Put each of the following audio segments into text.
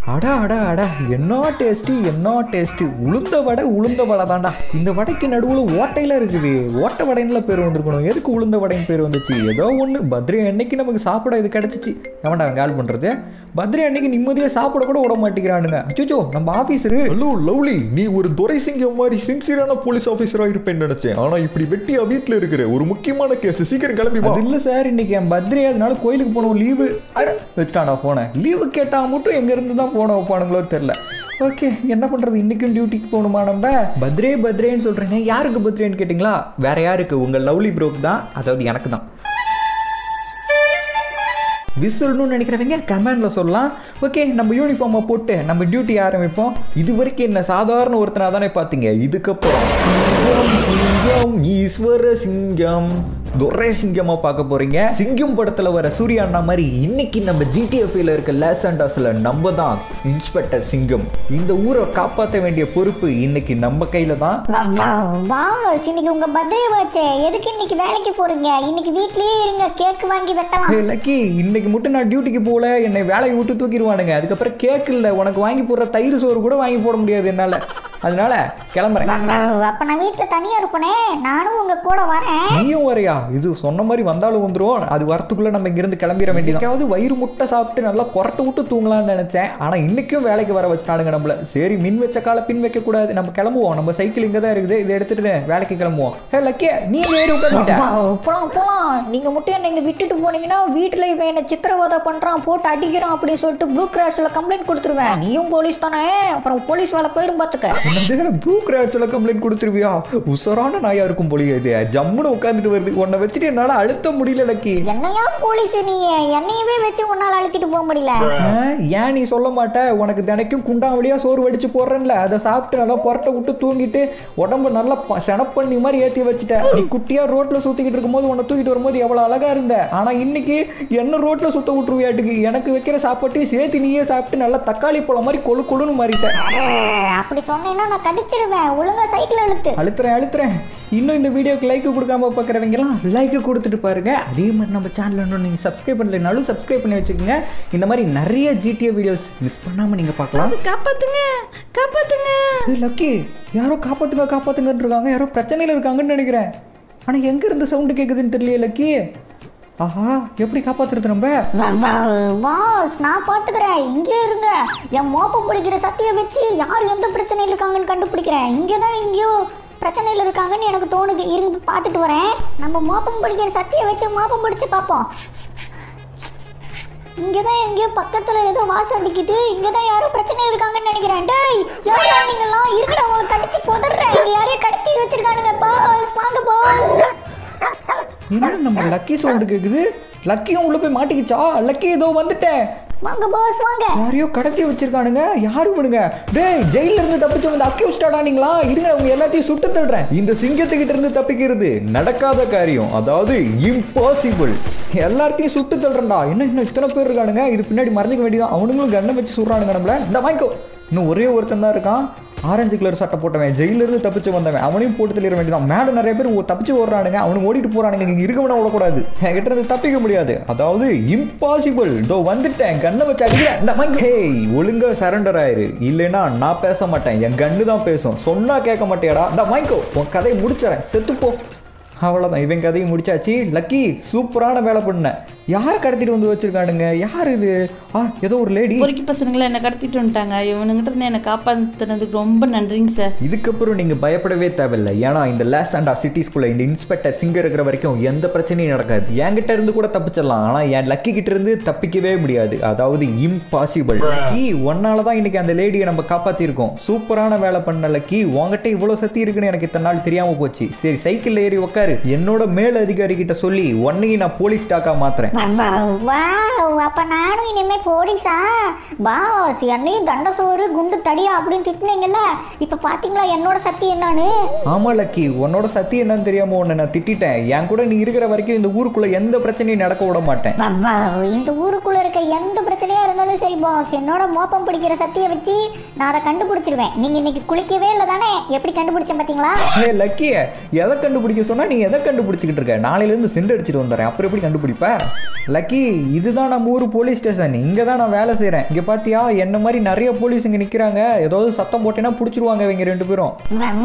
அடா அடா அடா என்ன டேஸ்ட்டு என்ன டேஸ்ட்டு உளுந்த வடை உளுந்த வடை தான்டா இந்த வடைக்கு நடுவில் ஓட்டையில இருக்குது ஓட்டை வடைன்னுல பேர் வந்திருக்கணும் எதுக்கு உளுந்த வடைன்னு பேர் வந்துச்சு ஏதோ ஒன்று பத்ரி அன்னைக்கு நமக்கு சாப்பிட இது கிடச்சிச்சு எவன்டா கால் பண்ணுறது பத்ரி அன்னைக்கு நிம்மதியாக சாப்பிட கூட விட மாட்டேங்கிறானுங்க அச்சோ நம்ம ஆஃபீஸரு ஹலோ லவ்லி நீ ஒரு துரை சிங்கம் மாதிரி சின்சியரான போலீஸ் ஆஃபீஸரா இருப்பேன்னு நினைச்சேன் ஆனா இப்படி வெட்டியா வீட்ல இருக்கிற ஒரு முக்கியமான கேஸ் சீக்கிரம் கிளம்பி வா அது இல்லை சார் இன்னைக்கு என் பர்த்டே அதனால கோயிலுக்கு போகணும் லீவு அட வச்சுட்டான்டா ஃபோனை லீவு கேட்டால் மட்டும் எங்கேருந்து தான் ஃபோனை வைப்பானுங்களோ தெரில ஓகே என்ன பண்ணுறது இன்றைக்கும் டியூட்டிக்கு போகணுமா நம்ம பர்த்டே பர்த்டேன்னு சொல்கிறேங்க யாருக்கு பர்த்டேன்னு கேட்டிங்களா வேற யாருக்கு உங்கள் லவ்லி ப்ரோக் தான் அதாவது எனக்கு தான் விசில்னு நினைக்கிறவங்க கமெண்ட்ல சொல்லலாம் ஓகே நம்ம யூனிஃபார்மை போட்டு நம்ம டியூட்டி ஆரம்பிப்போம் இது வரைக்கும் என்ன சாதாரண ஒருத்தனா தானே பார்த்தீங்க இதுக்கப்புறம் சிங்கம் சிங்கம் ஈஸ்வர சிங்கம் துரை சிங்கமா பார்க்க போறீங்க சிங்கம் படத்துல வர சூர்யா அண்ணா மாதிரி இன்னைக்கு நம்ம ஜிடிஎஃப்ல இருக்க லேஸ் அண்டாஸ்ல நம்ம தான் இன்ஸ்பெக்டர் சிங்கம் இந்த ஊரை காப்பாற்ற வேண்டிய பொறுப்பு இன்னைக்கு நம்ம கையில தான் பாஸ் இன்னைக்கு உங்க பர்த்டே வாச்சே எதுக்கு இன்னைக்கு வேலைக்கு போறீங்க இன்னைக்கு வீட்லயே இருங்க கேக் வாங்கி வெட்டலாம் ஏய், லக்கி இன்னைக்கு மட்டும் நான் டியூட்டிக்கு போகல என்னை வேலையை விட்டு தூக்கிடுவானுங்க அதுக்கப்புறம் கேக் இல்லை உனக்கு வாங்கி போடுற தயிர் சோறு கூட வாங்கி போட முடியாது என்னால் அதனால கிளம்புறேன் அப்ப நான் வீட்ல தனியா இருப்பனே நானும் உங்க கூட வரேன் நீயும் வரையா இது சொன்ன மாதிரி வந்தாலும் வந்துரும் அது வரத்துக்குள்ள நம்ம இங்கிருந்து கிளம்பிட வேண்டியது வயிறு முட்டை சாப்பிட்டு நல்லா கொரட்டை விட்டு தூங்கலாம்னு நினைச்சேன் ஆனா இன்னைக்கும் வேலைக்கு வர வச்சுட்டானுங்க நம்மள சரி மின் வச்ச கால பின் வைக்க கூடாது நம்ம கிளம்புவோம் நம்ம சைக்கிள் இங்க தான் இருக்குது இதை எடுத்துட்டு வேலைக்கு கிளம்புவோம் ஹே லக்கிய நீ ஏறி உட்காந்துட்ட போலாம் போலாம் நீங்க மட்டும் என்ன இங்க விட்டுட்டு போனீங்கன்னா வீட்டுல இவன் என்ன சித்திரவதை பண்றான் போட்டு அடிக்கிறான் அப்படின்னு சொல்லிட்டு ப்ளூ கிராஸ்ல கம்ப்ளைண்ட் கொடுத்துருவேன் நீயும் போலீஸ் தானே அப்புறம் போலீஸ் வேலை போயிரும் பாத்துக்க என்னது ப்ளூ கிராஸ்ல கம்ப்ளைண்ட் கொடுத்துருவியா உசரான நாயா இருக்கும் போலியே இது ஜம்முன்னு உட்காந்துட்டு வருது உன்னை வச்சுட்டு என்னால அழுத்த முடியல லக்கி என்னையா போலீஸ் நீ என்னையவே வச்சு உன்னால அழுத்திட்டு போக முடியல ஆ, ஏன் நீ சொல்ல மாட்ட உனக்கு தினைக்கும் குண்டாவளியா சோறு வடிச்சு போடுறேன்ல அதை சாப்பிட்டு நல்லா கொரட்டை விட்டு தூங்கிட்டு உடம்பு நல்லா ப- செனப்பண்ணி மாதிரி ஏற்றி வச்சுட்ட நீ குட்டியா ரோட்ல சுத்திக்கிட்டு இருக்கும்போது உன்னை தூக்கிட்டு வரும்போது எவ்வளவு அழகா இருந்த ஆனா இன்னைக்கு என்ன ரோட்ல சுத்த விட்டுருவியாட்டுக்கு எனக்கு வைக்கிற சாப்பாட்டையும் சேர்த்து நீயே சாப்பிட்டு நல்லா தக்காளி பழம் மாதிரி கொழு கொழுன்னு மாறிட்ட அப்படி சொன்னீங்கன்னா நான் கடிச்சிருவேன் ஒழுங்கா சைக்கிள் அழுத்து அழுத்துறேன் அழுத்துறேன் இன்னும் இந்த வீடியோக்கு லைக் கொடுக்காம பார்க்குறவங்கலாம் லைக் கொடுத்துட்டு பாருங்க அதே மாதிரி நம்ம சேனல் இன்னும் நீங்கள் சப்ஸ்கிரைப் பண்ணலைனாலும் சப்ஸ்கிரைப் பண்ணி வச்சுக்கோங்க இந்த மாதிரி நிறைய ஜிடிஏ வீடியோஸ் மிஸ் பண்ணாமல் நீங்கள் பார்க்கலாம் காப்பாத்துங்க காப்பாத்துங்க ஏய் லக்கி யாரோ காப்பாத்துங்க காப்பாத்துங்கன்னு இருக்காங்க யாரோ பிரச்சனையில் இருக்காங்கன்னு நினைக்கிறேன் ஆனால் எங்க இருந்து சவுண்டு கேட்குதுன்னு தெரியல லக்கி ஆஹா எப்படி காப்பாத்துறது நம்ம பாஸ் நான் பாத்துக்கிறேன் இங்கே இருங்க என் மோப்பம் பிடிக்கிற சத்தியை வச்சு யார் எந்த பிரச்சனையில் இருக்காங்கன்னு கண்டுபிடிக்கிறேன் இங்கே தான் எங்கேயோ பிரச்சனையில் இருக்காங்கன்னு எனக்கு தோணுது இருங்க பார்த்துட்டு வரேன் நம்ம மோப்பம் பிடிக்கிற சத்தியை வச்சு மோப்பம் பிடிச்சு பார்ப்போம் இங்கே தான் எங்கேயோ பக்கத்தில் ஏதோ வாசம் அடிக்குது இங்கே தான் யாரோ பிரச்சனை இருக்காங்கன்னு நினைக்கிறேன் டேய் யாரா நீங்களாம் இருக்கடா உங்களை கடிச்சு புதறேன் இங்கே யாரையும் கடத்தி வச்சிருக்கானுங்க பாஸ் வாங்க பாஸ் என்ன நம்ம லக்கி சவுண்டு கேட்குது லக்கியும் உள்ள போய் மாட்டிக்கிச்சா லக்கி ஏதோ வந்துட்டேன் வாங்க பாஸ் வாங்க யாரையோ கடத்தி வச்சிருக்கானுங்க யாரு இவனுங்க டேய் ஜெயில இருந்து தப்பிச்சு வந்து அக்கி வச்சுட்டாடானீங்களா இருங்க அவங்க எல்லாத்தையும் சுட்டு தள்ளுறேன் இந்த சிங்கத்துக்கிட்ட இருந்து தப்பிக்கிறது நடக்காத காரியம் அதாவது இம்பாசிபிள் எல்லாத்தையும் சுட்டு தள்ளுறேன்டா என்ன இன்னும் இத்தனை பேர் இருக்கானுங்க இது பின்னாடி மறந்துக்க வேண்டியதான் அவனுங்களும் கண்ணை வச்சு சுடுறானுங்க நம்மள இந்த வாங்கிக்கோ இன்னும் ஒரே ஒருத்தன் தான் இருக்கான் ஆரஞ்சு கலர் சட்டை போட்டவன் ஜெயில இருந்து தப்பிச்சு வந்தவன் அவனையும் போட்டு தள்ளிட வேண்டியதான் மேல நிறைய பேர் ஓ- தப்பிச்சு ஓடுறானுங்க அவனும் ஓடிட்டு போறானுங்க இங்க இருக்கவன விடக்கூடாது என்கிட்ட இருந்து தப்பிக்க முடியாது அதாவது இம்பாசிபிள் இதோ வந்துட்டேன் கண்ணை வச்சு அடிக்கிறேன் இந்த வாங்கி ஹேய் ஒழுங்கா சரண்டர் ஆயிரு இல்லைன்னா நான் பேச மாட்டேன் என் கண்ணு தான் பேசும் சொன்னா கேட்க மாட்டேடா இந்த வாங்கிக்கோ உன் கதையை முடிச்சிடறேன் செத்துப்போ அவ்வளோதான் இவன் கதையை முடிச்சாச்சு லக்கி சூப்பரான வேலை பண்ணேன் யார் கடத்திட்டு வந்து வச்சிருக்கானுங்க யார் இது ஆ ஏதோ ஒரு லேடி பொறுக்கி பசங்களை என்னை கடத்திட்டு வந்துட்டாங்க இவனுங்கிட்ட இருந்து என்னை காப்பாத்துனதுக்கு ரொம்ப நன்றிங்க சார் இதுக்கப்புறம் நீங்கள் பயப்படவே தேவையில்லை ஏன்னா இந்த லேஸ் அண்ட் சிட்டிஸ்குள்ளே இந்த இன்ஸ்பெக்டர் சிங்க இருக்கிற வரைக்கும் எந்த பிரச்சனையும் நடக்காது என்கிட்ட இருந்து கூட தப்பிச்சிடலாம் ஆனால் என் லக்கி கிட்ட இருந்து தப்பிக்கவே முடியாது அதாவது இம்பாசிபிள் லக்கி ஒன்னால தான் இன்னைக்கு அந்த லேடியை நம்ம காப்பாற்றிருக்கோம் சூப்பரான வேலை பண்ண லக்கி உங்ககிட்ட இவ்வளோ சக்தி இருக்குன்னு எனக்கு இத்தனை நாள் தெரியாமல் போச்சு சரி சைக்கிளில் ஏறி உட்காரு என்னோட மேல் அதிகாரி கிட்ட சொல்லி உன்னையும் நான் போலீஸ் ஸ்டாக்காக மாத்துறேன் வாவ் அப்ப நானும் இனிமே போலீஸா பாஸ் என்னையும் தண்ட சோறு குண்டு தடியா அப்படின்னு திட்டினீங்கல்ல இப்ப பாத்தீங்களா என்னோட சக்தி என்னன்னு ஆமா லக்கி உன்னோட சக்தி என்னன்னு தெரியாம உன்னை நான் திட்டிட்டேன் என் கூட நீ இருக்கிற வரைக்கும் இந்த ஊருக்குள்ள எந்த பிரச்சனையும் நடக்க விட மாட்டேன் வாவ், இந்த ஊருக்குள்ள இருக்க எந்த பிரச்சனையா இருந்தாலும் சரி பாஸ் என்னோட மோப்பம் பிடிக்கிற சக்தியை வச்சு நான் அதை கண்டுபிடிச்சிருவேன் நீங்க இன்னைக்கு குளிக்கவே இல்லை தானே எப்படி கண்டுபிடிச்சேன் பாத்தீங்களா ஏ லக்கிய எதை கண்டுபிடிக்க சொன்னா நீ எதை கண்டுபிடிச்சிக்கிட்டு இருக்க நாளையில இருந்து சிண்டு அடிச்சிட்டு வந்துடுறேன் அப்புறம் எப்படி கண்டுபிடிப்ப லக்கி இதுதான் நம்ம ஊர் போலீஸ் ஸ்டேஷன் இங்கே தான் நான் வேலை செய்கிறேன் இங்கே பார்த்தியா என்ன மாதிரி நிறைய போலீஸ் இங்கே நிற்கிறாங்க ஏதாவது சத்தம் போட்டேன்னா பிடிச்சிருவாங்க இவங்க ரெண்டு பேரும்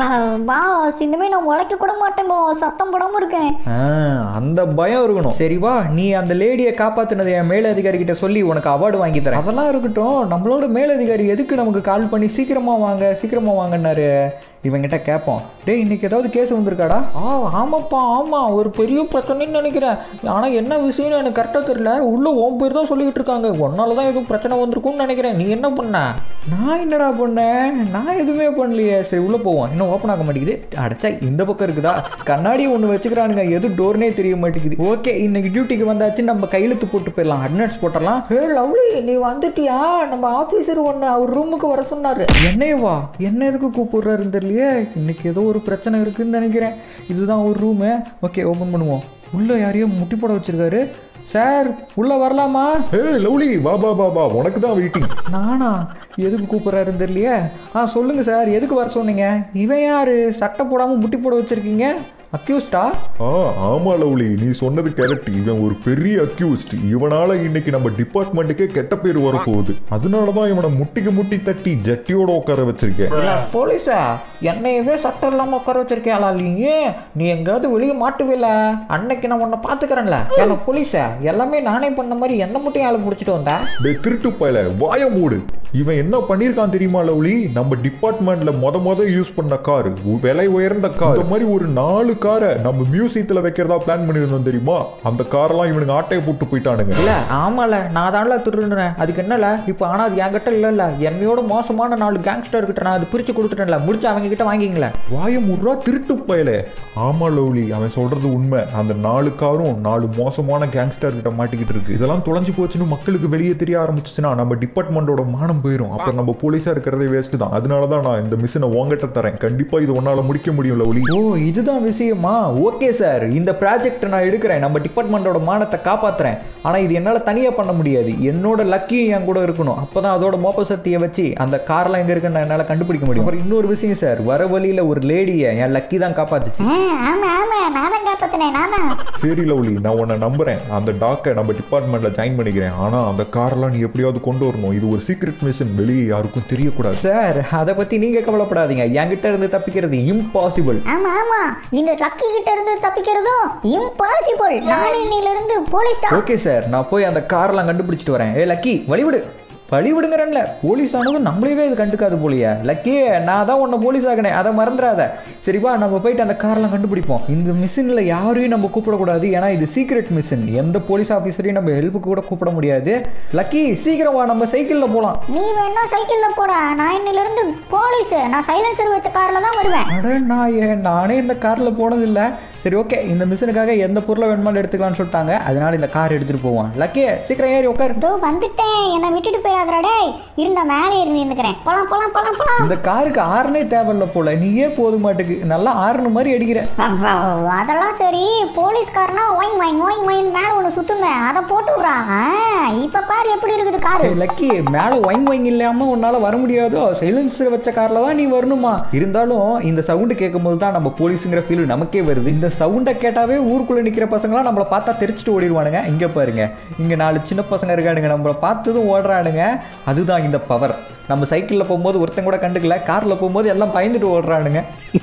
பாஸ் இனிமே நான் உழைக்க கூட மாட்டேன் பாஸ் சத்தம் போடாம இருக்கேன் ஆ, அந்த பயம் இருக்கணும் சரி வா நீ அந்த லேடியை காப்பாத்துனதை என் மேலதிகாரி கிட்ட சொல்லி உனக்கு அவார்டு வாங்கி தரேன் அதெல்லாம் இருக்கட்டும் நம்மளோட மேலதிகாரி எதுக்கு நமக்கு கால் பண்ணி சீக்கிரமா வாங்க சீக்கிரமா வாங்கன்னாரு இவங்கிட்ட கேட்போம் டேய் இன்னைக்கு ஏதாவது கேஸ் வந்திருக்காடா ஆ ஆமாப்பா ஆமா ஒரு பெரிய பிரச்சனைன்னு நினைக்கிறேன் ஆனால் என்ன விஷயம்னு எனக்கு கரெக்டாக தெரியல உள்ள உன் பேர் தான் சொல்லிக்கிட்டு இருக்காங்க உன்னால தான் எதுவும் பிரச்சனை வந்திருக்கும்னு நினைக்கிறேன் நீ என்ன பண்ண நான் என்னடா பண்ணேன் நான் எதுவுமே பண்ணலையே சரி உள்ள போவோம் இன்னும் ஓப்பன் ஆக மாட்டேங்குது அடைச்சா இந்த பக்கம் இருக்குதா கண்ணாடி ஒன்று வச்சுக்கிறானுங்க எது டோர்னே தெரிய மாட்டேங்குது ஓகே இன்னைக்கு டியூட்டிக்கு வந்தாச்சு நம்ம கையெழுத்து போட்டு போயிடலாம் அட்னன்ஸ் போட்டுடலாம் ஹே லவ்லி நீ வந்துட்டியா நம்ம ஆஃபீஸர் ஒன்று அவர் ரூமுக்கு வர சொன்னார் என்னையவா என்ன எதுக்கு கூப்பிடுறாருன்னு தெரியலையே இன்னைக்கு ஏதோ ஒரு பிரச்சனை இருக்குன்னு நினைக்கிறேன் இதுதான் ஒரு ரூமு ஓகே ஓப்பன் பண்ணுவோம் உள்ள யாரையோ முட்டி போட வச்சிருக்காரு சார் உள்ள வரலாமா ஏ லவ்லி வா வா வா வா உனக்கு தான் வெயிட்டிங் நானா எதுக்கு கூப்பிட்றாருன்னு தெரியலையே ஆ சொல்லுங்க சார் எதுக்கு வர சொன்னீங்க இவன் யாரு சட்டை போடாமல் முட்டி போட வச்சிருக்கீங்க அக்யூஸ்டா ஆ ஆமா லவ்லி நீ சொன்னது கரெக்ட் இவன் ஒரு பெரிய அக்யூஸ்ட் இவனால இன்னைக்கு நம்ம டிபார்ட்மெண்ட்டுக்கே கெட்ட பேர் வரப்போகுது அதனால தான் இவனை முட்டிக்கு முட்டி தட்டி ஜட்டியோட உட்கார வச்சிருக்கேன் போலீஸா என்னையவே சட்டம் இல்லாமல் உட்கார வச்சிருக்கேளா நீ நீ எங்கேயாவது வெளியே மாட்டுவில்ல அன்னைக்கு நான் உன்னை பார்த்துக்கிறேன்ல ஏன்னா போலீஸா எல்லாமே நானே பண்ண மாதிரி என்ன மட்டும் ஆளை பிடிச்சிட்டு வந்தேன் டேய் திருட்டு பயல வாய மூடு இவன் என்ன பண்ணிருக்கான் தெரியுமா லவ்லி நம்ம டிபார்ட்மெண்ட்ல மொத மொத யூஸ் பண்ண கார் விலை உயர்ந்த கார் இந்த மாதிரி ஒரு நாலு காரை நம்ம மியூசியத்துல வைக்கிறதா பிளான் பண்ணியிருந்தோம் தெரியுமா அந்த காரெல்லாம் இவனுங்க ஆட்டையை போட்டு போயிட்டானுங்க இல்ல ஆமால நான் தான்ல திருடுனேன் அதுக்கு என்னல இப்போ ஆனா அது என்கிட்ட இல்லைல்ல என்னையோட மோசமான நாலு கேங்ஸ்டர் கிட்ட நான் அது பிரிச்சு கொடுத்துட்டேன்ல முடிச்சு அவங்க கிட்ட வாங்கிங்களேன் வாய முறா திருட்டு பயலே ஆமா லவ்லி அவன் சொல்றது உண்மை அந்த நாலு காரும் நாலு மோசமான கேங்ஸ்டர் கிட்ட மாட்டிக்கிட்டு இருக்கு இதெல்லாம் தொலைஞ்சு போச்சுன்னு மக்களுக்கு வெளியே தெரிய ஆரம்பிச்சுச்சுன்னா நம்ம டிபார்ட்மெண்டோட மானம் போயிடும் அப்புறம் நம்ம போலீஸா இருக்கிறதே வேஸ்ட் தான் அதனால தான் நான் இந்த மிஷினை உங்ககிட்ட தரேன் கண்டிப்பா இது உன்னால முடிக்க முடியும் லவ்லி ஓ இதுதான் விஷயமா ஓகே சார் இந்த ப்ராஜெக்ட் நான் எடுக்கிறேன் நம்ம டிபார்ட்மெண்ட்டோட மானத்தை காப்பாத்துறேன் ஆனால் இது என்னால் தனியாக பண்ண முடியாது என்னோட லக்கியும் என் கூட இருக்கணும் அப்போ தான் அதோட மோப்ப சக்தியை வச்சு அந்த கார்லாம் எங்கே இருக்குன்னு என்னால் கண்டுபிடிக்க முடியும் அப்புறம் இன்னொரு விஷயம் சார் வர வழியில் ஒரு லேடியை என் லக்கி தான் காப்பாத்துச்சு ஆ, ஆமா ஆமா நான் தான் காப்பாத்தினேன் நான் தான் சரி லவ்லி நான் உன்னை நம்புறேன் அந்த டாக்கை நம்ம டிபார்ட்மெண்ட்ல ஜாயின் பண்ணிக்கிறேன் ஆனா அந்த கார்லாம் நீ எப்படியாவது கொண்டு வரணும் இது ஒரு சீக்ரெட் மிஷன் வெளியே யாருக்கும் தெரியக்கூடாது சார் அதை பற்றி நீங்கள் கவலைப்படாதீங்க என்கிட்ட இருந்து தப்பிக்கிறது இம்பாசிபிள் ஆமா ஆமா இந்த லக்கி கிட்ட இருந்து தப்பிக்கிறதும் இம்பாசிபிள் நாளையில இருந்து போலீஸ் தான் ஓகே சார் நான் போய் அந்த கார்லாம் கண்டுபிடிச்சிட்டு வரேன் ஏ லக்கி வழிவிடு வழி விடுங்கிறேன்ல போலீஸ் ஆனதும் நம்மளையவே இது கண்டுக்காது போலியே லக்கி நான் தான் உன்னை போலீஸ் ஆகினேன் அதை மறந்துடாத சரிப்பா நம்ம போயிட்டு அந்த கார்லாம் கண்டுபிடிப்போம் இந்த மிஷினில் யாரையும் நம்ம கூப்பிடக்கூடாது ஏன்னா இது சீக்ரெட் மிஷின் எந்த போலீஸ் ஆஃபீஸரையும் நம்ம ஹெல்ப்புக்கு கூட கூப்பிட முடியாது லக்கி சீக்கிரம் வா நம்ம சைக்கிளில் போகலாம் நீ வேணா சைக்கிள்ல போடா நான் இன்னில இருந்து போலீஸ் நான் சைலன்சர் வச்ச கார்ல தான் வருவேன் அட நான் ஏன் நானே இந்த காரில் போனதில்லை சரி ஓகே இந்த மிஷினுக்காக எந்த பொருளை வேணுமாலும் எடுத்துக்கலாம்னு சொல்லிட்டாங்க அதனால இந்த கார் எடுத்துகிட்டு போவோம் லக்கி சீக்கிரம் ஏறி உட்கார் இதோ வந்துட்டேன் என்னை விட்டுட்டு போயிடாதடா டேய் இருந்த மேலே ஏறி நின்னுக்கிறேன் போலாம் போலாம் போலாம் போலாம் இந்த காருக்கு ஆறுனே தேவையில்ல போல நீயே போதும் மாட்டுக்கு நல்லா ஆறுன மாதிரி அடிக்கிற அவ்வா, அதெல்லாம் சரி போலீஸ்காரனா ஒயின் ஒயின் ஒயின் ஒயின் மேலே ஒன்று சுத்துங்க அதை போட்டு விட்றா இப்போ பாரு எப்படி இருக்குது காரு ஏய், லக்கி மேலே ஒயின் ஒயின் இல்லாமல் உன்னால் வர முடியாதோ சைலன்ஸர் வச்ச காரில் தான் நீ வரணுமா இருந்தாலும் இந்த சவுண்டு கேட்கும்போது தான் நம்ம போலீஸுங்கிற ஃபீல் நமக்கே வருது இந்த சவுண்டை கேட்டாவே ஊருக்குள்ளே நிற்கிற பசங்களாம் நம்மளை பார்த்தா தெரிச்சுட்டு ஓடிடுவானுங்க இங்கே பாருங்க இங்கே நாலு சின்ன பசங்க இருக்கானுங்க நம்மளை பார்த்ததும் ஓடுறானுங்க அதுதான் இந்த பவர் நம்ம சைக்கிளில் போகும்போது ஒருத்தன் கூட கண்டுக்கல காரில் போகும்போது எல்லாம் பயந்துட்டு ஓடுறானுங்க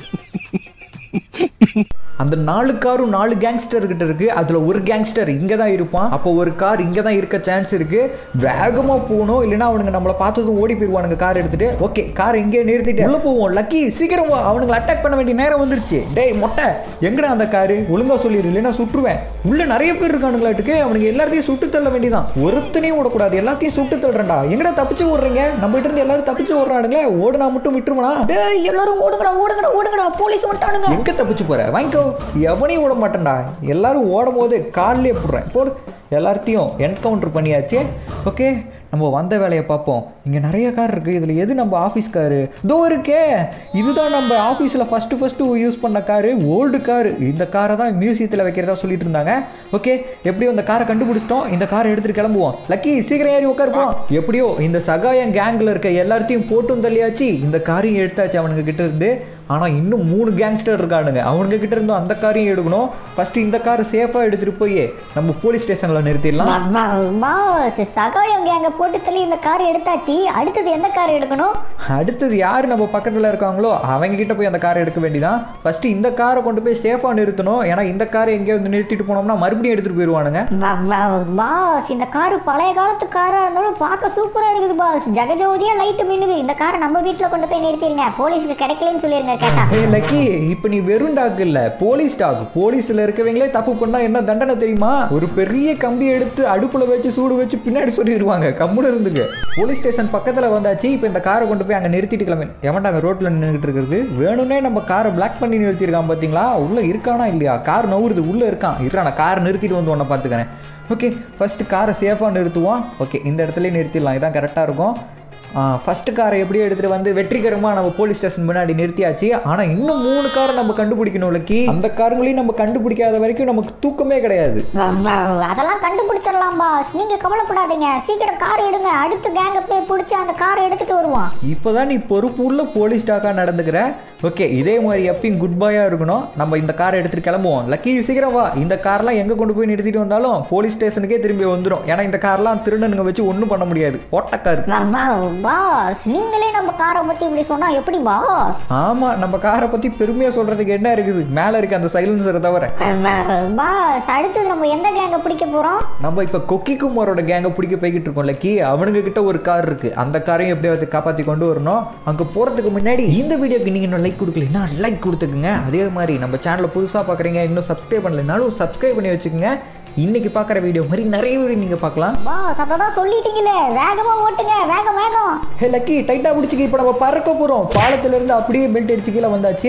அந்த நாலு காரும் நாலு கேங்ஸ்டர் கிட்ட இருக்கு அதுல ஒரு கேங்ஸ்டர் இங்க தான் இருப்பான் அப்போ ஒரு கார் இங்க தான் இருக்க சான்ஸ் இருக்கு வேகமா போகணும் இல்லைன்னா அவனுங்க நம்மளை பார்த்ததும் ஓடி போயிருவானுங்க கார் எடுத்துட்டு ஓகே கார் இங்கே நிறுத்திட்டு உள்ள போவோம் லக்கி சீக்கிரம் வா அவனுங்களை அட்டாக் பண்ண வேண்டிய நேரம் வந்துருச்சு டேய் மொட்டை எங்கடா அந்த காரு ஒழுங்கா சொல்லிடு இல்லைன்னா சுட்டுருவேன் உள்ள நிறைய பேர் இருக்கானுங்களாட்டுக்கு அவனுக்கு எல்லாத்தையும் சுட்டு தள்ள வேண்டியதான் ஒருத்தனையும் விடக்கூடாது எல்லாத்தையும் சுட்டு தள்ளுறேன்டா எங்கடா தப்பிச்சு ஓடுறீங்க நம்ம கிட்ட இருந்து எல்லாரும் தப்பிச்சு ஓடுறானுங்களே ஓடுனா மட்டும் விட்டுருவனா டேய் எல்லாரும் ஓடுங்கடா ஓடுங்கடா ஓடுங்கடா போலீஸ் வந்துட்டானுங்க எங்க தப்பிச்சு போற வாங்கிக்கோ எவனையும் விட மாட்டேன்டா எல்லாரும் ஓடும் போது காலிலே போடுறேன் போடு எல்லாத்தையும் என்கவுண்டர் பண்ணியாச்சு ஓகே நம்ம வந்த வேலையை பார்ப்போம் இங்கே நிறைய கார் இருக்குது இதில் எது நம்ம ஆஃபீஸ் காரு இதோ இருக்கே இதுதான் நம்ம ஆஃபீஸில் ஃபஸ்ட்டு ஃபஸ்ட்டு யூஸ் பண்ண காரு ஓல்டு காரு இந்த காரை தான் மியூசியத்தில் வைக்கிறதா சொல்லிட்டு இருந்தாங்க ஓகே எப்படியோ இந்த காரை கண்டுபிடிச்சிட்டோம் இந்த காரை எடுத்துகிட்டு கிளம்புவோம் லக்கி சீக்கிரம் ஏறி உட்காருப்போம் எப்படியோ இந்த சகாயம் கேங்கில் இருக்க எல்லாத்தையும் போட்டும் தள்ளியாச்சு இந்த காரையும் எடுத்தாச்சு அவனுங்க கிட்ட இருந்து ஆனால் இன்னும் மூணு கேங்ஸ்டர் இருக்கானுங்க அவனுங்க கிட்ட இருந்தும் அந்த காரையும் எடுக்கணும் ஃபர்ஸ்ட் இந்த கார் சேஃபாக எடுத்துகிட்டு போய் நம்ம போலீஸ் ஸ்டேஷனில் நிறுத்திடலாம் பாஸ் சகாயம் கேங்க போட்டு தள்ளி இந்த கார் எடுத்தாச்சு அடுத்தது எந்த கார் எடுக்கணும் அடுத்தது யார் நம்ம பக்கத்தில் இருக்காங்களோ அவங்க கிட்ட போய் அந்த காரை எடுக்க வேண்டியதான் ஃபர்ஸ்ட் இந்த காரை கொண்டு போய் சேஃபாக நிறுத்தணும் ஏன்னா இந்த காரை எங்கேயோ வந்து நிறுத்திட்டு போனோம்னா மறுபடியும் எடுத்துகிட்டு போயிடுவானுங்க பாஸ் இந்த கார் பழைய காலத்து காரா இருந்தாலும் பார்க்க சூப்பரா இருக்குது பாஸ் ஜெகஜோதியா லைட் மின்னுது இந்த காரை நம்ம வீட்ல கொண்டு போய் நிறுத்திடுங்க போலீஸ்க்கு கிடைக்கலன்னு சொல்லிருங்க கேட்டா ஏய் லக்கி இப்போ நீ வெறும் டாக் இல்ல போலீஸ் டாக் போலீஸ்ல இருக்கவங்களே தப்பு பண்ணா என்ன தண்டனை தெரியுமா ஒரு பெரிய கம்பி எடுத்து அடுப்புல வச்சு சூடு வச்சு பின்னாடி சொல்லிடுவாங்க கம்முன்னு இருந்துங்க போலீஸ் ஸ்டேஷன் பக்கத்துல வந்தாச்சு இப்போ இந்த காரை கொண்டு போய் அங்க நிறுத்திட்டு கிளம்பி எவன்டா அங்க ரோட்ல நின்றுட்டு இருக்கிறது வேணும்னே நம்ம காரை பிளாக் பண்ணி நிறுத்திருக்கான் பாத்தீங்களா உள்ள இருக்கானா இல்லையா கார் நவுறுது உள்ள இருக்கான் இருக்கான் நான் கார் நிறுத்திட்டு வந்து உன்னை பாத்துக்கிறேன் ஓகே ஃபர்ஸ்ட் காரை சேஃபாக நிறுத்துவோம் ஓகே இந்த இடத்துல நிறுத்திடலாம் இதான் கரெக்டாக இருக்கும் ஃபர்ஸ்ட் காரை எப்படியோ எடுத்துகிட்டு வந்து வெற்றிகரமாக நம்ம போலீஸ் ஸ்டேஷன் முன்னாடி நிறுத்தியாச்சு ஆனால் இன்னும் மூணு காரை நம்ம கண்டுபிடிக்கணும் லக்கி அந்த காருங்களையும் நம்ம கண்டுபிடிக்காத வரைக்கும் நமக்கு தூக்கமே கிடையாது அதெல்லாம் கண்டுபிடிச்சிடலாம் பாஸ் நீங்க கவலைப்படாதீங்க சீக்கிரம் கார் எடுங்க அடுத்த கேங்க போய் பிடிச்சி அந்த காரை எடுத்துட்டு வருவோம் இப்போதான் நீ பொறுப்பு உள்ள போலீஸ் டாக்காக நடந்துக்கிற ஓகே இதே மாதிரி எப்பயும் குட் பாயாக இருக்கணும் நம்ம இந்த காரை எடுத்துகிட்டு கிளம்புவோம் லக்கி சீக்கிரம் வா இந்த கார்லாம் எங்கே கொண்டு போய் நிறுத்திட்டு வந்தாலும் போலீஸ் ஸ்டேஷனுக்கே திரும்பி வந்துடும் ஏன்னா இந்த கார்லாம் திருடனுங்க வச்சு ஒன்றும் பண்ண முடியாது ஓட்டக்கார் பாஸ் நீங்களே நம்ம காரை பத்தி இப்படி சொன்னா எப்படி பாஸ் ஆமாம் நம்ம காரை பற்றி பெருமையாக சொல்கிறதுக்கு என்ன இருக்குது மேலே இருக்க அந்த சைலன்சரை தவிர பாஸ் அடுத்தது நம்ம எந்த கேங்க பிடிக்க போறோம் நம்ம இப்போ கொக்கி குமாரோட கேங்கை பிடிக்க போய்கிட்டு இருக்கோம் லக்கி அவனுங்க கிட்ட ஒரு கார் இருக்கு அந்த காரையும் எப்படியாவது காப்பாற்றி கொண்டு வரணும் அங்கே போகிறதுக்கு முன்னாடி இந்த வீடியோக்கு நீங்கள் இன்னும் லைக் கொடுக்கலன்னா லைக் கொடுத்துக்குங்க அதே மாதிரி நம்ம சேனலை புதுசாக பார்க்குறீங்க இன்னும் சப்ஸ்கிரைப் பண்ணலைனாலும் சப்ஸ்கிரைப் பண்ணி வச்சுக்கோங்க இன்னைக்கு பார்க்குற வீடியோ மாதிரி நிறைய வீடியோ நீங்கள் பார்க்கலாம் பாஸ் அததான் சொல்லிட்டீங்களே வேகமா ஓட்டுங்க வேகம் வேகம் ஹே லக்கி டைட்டாக பிடிச்சிக்க இப்போ நம்ம பறக்க போகிறோம் பாலத்திலேருந்து அப்படியே பெல்ட் அடிச்சு கீழே வந்தாச்சு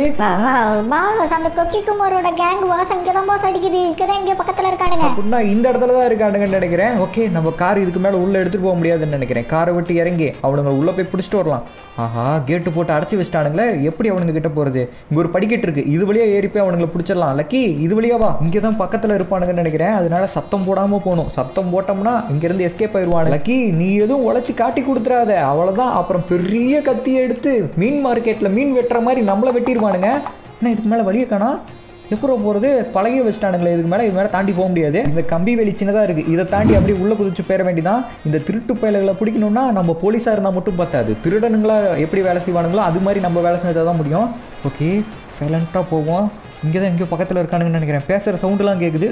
பாஸ் அந்த கொக்கி குமாரோட கேங் வாசம் இங்கே தான் பாஸ் அடிக்குது இங்கே தான் இங்கே பக்கத்தில் இருக்கானுங்க அப்படின்னா இந்த இடத்துல தான் இருக்கானுங்கன்னு நினைக்கிறேன் ஓகே நம்ம கார் இதுக்கு மேலே உள்ளே எடுத்துகிட்டு போக முடியாதுன்னு நினைக்கிறேன் காரை விட்டு இறங்கி அவனுங்க உள்ளே போய் பிடிச்சிட்டு வரலாம் ஆஹா கேட்டு போட்டு அடைச்சி வச்சிட்டானுங்களே எப்படி அவனுங்க கிட்ட போகிறது இங்கே ஒரு படிக்கட்டு இருக்குது இது வழியாக ஏறி போய் அவனுங்களை பிடிச்சிடலாம் லக்கி இது வழியா வா இங்கே தான் பக்கத்தில் இருப்பானுங்கன்னு நினைக்கிறேன் அதனால சத்தம் போடாமல் போகணும் சத்தம் போட்டோம்னா இங்கேருந்து எஸ்கேப் ஆயிடுவான் லக்கி நீ எதுவும் உழைச்சி காட்டி கொடுத்துறாத அவ்வளோதான் அப்புறம் பெரிய கத்தியை எடுத்து மீன் மார்க்கெட்டில் மீன் வெட்டுற மாதிரி நம்மளை வெட்டிடுவானுங்க ஆனால் இதுக்கு மேலே வழியை காணா எப்பறம் போகிறது பழகி வச்சிட்டானுங்களே இதுக்கு மேலே இது மேலே தாண்டி போக முடியாது இந்த கம்பி வெளி சின்னதாக இருக்குது இதை தாண்டி அப்படியே உள்ளே குதிச்சு போயிட வேண்டியதான் இந்த திருட்டு பயல்களை பிடிக்கணும்னா நம்ம போலீஸாக இருந்தால் மட்டும் பத்தாது திருடனுங்களா எப்படி வேலை செய்வானுங்களோ அது மாதிரி நம்ம வேலை செஞ்சால் தான் முடியும் ஓகே சைலண்ட்டாக போவோம் இங்கே தான் எங்கேயோ பக்கத்தில் இருக்கானுங்கன்னு நினைக்கிறேன் பேசுகிற சவுண்டுலாம் கேட்குது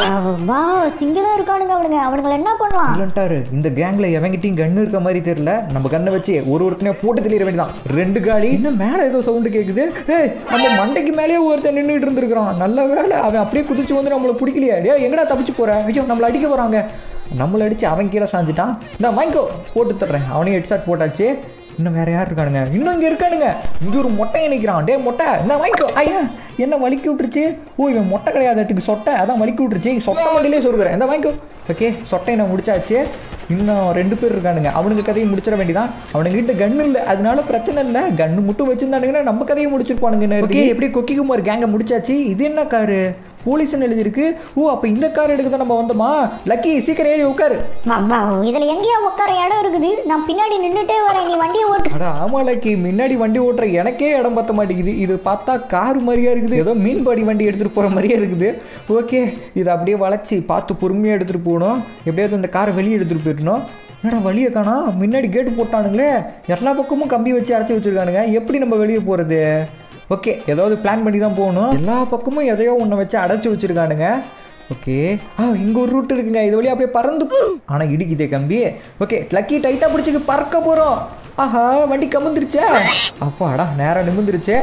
பாஸ் இங்கே தான் இருக்கானுங்க அவனுங்க அவனுங்களை என்ன பண்ணலாம் சைலண்டாரு இந்த கேங்ல எவங்கிட்டையும் கண்ணு இருக்க மாதிரி தெரியல நம்ம கண்ணை வச்சு ஒரு ஒருத்தனையும் போட்டு தெளிய வேண்டியதான் ரெண்டு காலி இன்னும் மேலே ஏதோ சவுண்டு கேட்குது ஏய் நம்ம மண்டைக்கு மேலேயே ஒருத்தன் நின்றுட்டு இருந்திருக்கிறான் நல்ல வேலை அவன் அப்படியே குதிச்சு வந்து நம்மளை பிடிக்கலையா டே எங்கடா தப்பிச்சு போற ஐயோ நம்மளை அடிக்க போறாங்க நம்மளை அடிச்சு அவன் கீழே சாஞ்சிட்டான் இந்த வாங்கிக்கோ போட்டு தர்றேன் அவனையும் ஹெட்ஷாட் போட்டாச்சு இன்னும் வேற யார் இருக்கானுங்க இன்னும் இங்கே இருக்கானுங்க இங்கே ஒரு மொட்டையை நிற்கிறான் டே மொட்டை இந்த வாங்கிக்கோ ஐயா என்ன வலிக்கி விட்டுருச்சு ஓ இவன் மொட்டை கிடையாதுட்டுக்கு சொட்டை அதான் வலிக்கி விட்டுருச்சு சொட்டை மண்டிலே சொல்கிறேன் இந்த வாங்கிக்கோ ஓகே சொட்டை நான் முடிச்சாச்சு இன்னும் ரெண்டு பேர் இருக்கானுங்க அவனுங்க கதையை முடிச்சிட வேண்டியதான் அவனுங்க கிட்ட கன்னு இல்லை அதனால பிரச்சனை இல்லை கன்னு மட்டும் வச்சிருந்தானுங்கன்னா நம்ம கதையை முடிச்சிருப்பானுங்க ஓகே எப்படி கொக்கி குமார் கேங்கை முடிச்சாச்சு இது என்ன காரு போலீஸ்னு எழுதியிருக்கு ஓ அப்போ இந்த கார் எடுக்க தான் நம்ம வந்தோமா லக்கி சீக்கிரம் ஏறி உட்காரு இதில் எங்கேயோ உட்கார இடம் இருக்குது நான் பின்னாடி நின்றுட்டே வரேன் நீ வண்டியை ஓட்டு அட ஆமா லக்கி முன்னாடி வண்டி ஓட்டுற எனக்கே இடம் பத்த மாட்டேங்குது இது பார்த்தா கார் மாதிரியா இருக்குது ஏதோ மீன்பாடி வண்டி எடுத்துகிட்டு போகிற மாதிரியே இருக்குது ஓகே இதை அப்படியே வளைச்சி பார்த்து பொறுமையாக எடுத்துகிட்டு போகணும் எப்படியாவது இந்த காரை வெளியே எடுத்துகிட்டு போயிடணும் என்னடா வழியை காணா முன்னாடி கேட்டு போட்டானுங்களே எல்லா பக்கமும் கம்பி வச்சு அடைச்சி வச்சிருக்கானுங்க எப்படி நம்ம வெளியே போகிறது ஓகே ஏதாவது பிளான் பண்ணி தான் போகணும் எல்லா பக்கமும் எதையோ ஒன்றை வச்சு அடைச்சி வச்சிருக்கானுங்க ஓகே ஆ இங்கே ஒரு ரூட் இருக்குங்க இது வழியா அப்படியே பறந்து ஆனால் இடிக்குதே கம்பி ஓகே லக்கி டைட்டாக பிடிச்சிக்கு பறக்க போகிறோம் ஆஹா வண்டி கமுந்துருச்சே அப்பாடா நேரம் நிமிந்துருச்சே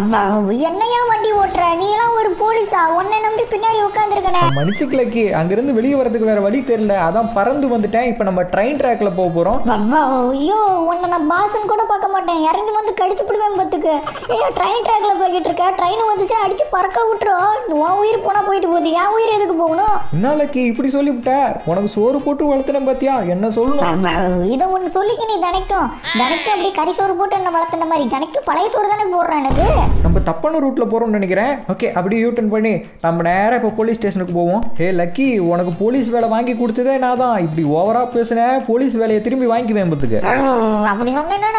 என்னையா வண்டி ஓட்டுற நீ எல்லாம் ஒரு போலீஸா உன்னை நம்பி பின்னாடி உட்காந்துருக்கனே மன்னிச்சுக்கு லக்கி அங்கேருந்து வெளியே வரதுக்கு வேற வழி தெரியல அதான் பறந்து வந்துட்டேன் இப்போ நம்ம ட்ரெயின் ட்ராக்ல போக போகிறோம் ஐயோ உன்னை நான் பாசன் கூட பார்க்க மாட்டேன் இறங்கி வந்து கடிச்சு பிடுவேன் பத்துக்கு ஏன் ட்ரெயின் ட்ராக்ல போய்கிட்டு இருக்க ட்ரெயின் வந்துச்சு அடிச்சு பறக்க விட்டுரும் உன் உயிர் போனா போயிட்டு போகுது என் உயிர் எதுக்கு போகணும் என்ன லக்கி இப்படி சொல்லிவிட்ட உனக்கு சோறு போட்டு வளர்த்துனேன் பாத்தியா என்ன சொல்லணும் இதை ஒன்று சொல்லிக்க நீ தினைக்கும் தினைக்கும் அப்படி கறி சோறு போட்டு என்ன வளர்த்துன மாதிரி தினைக்கும் பழைய சோறு தானே போடுறேன் எனக்கு நம்ம தப்பான ரூட்ல போறோம்னு நினைக்கிறேன் ஓகே அப்படியே யூ டர்ன் பண்ணி நம்ம நேரா இப்போ போலீஸ் ஸ்டேஷனுக்கு போவோம் ஏ லக்கி உனக்கு போலீஸ் வேலை வாங்கி கொடுத்ததே நான் தான் இப்படி ஓவரா பேசுனேன் போலீஸ் வேலையை திரும்பி வாங்கிக்குவேன் பத்துக்கு அப்படி சொன்னேன்னா நான்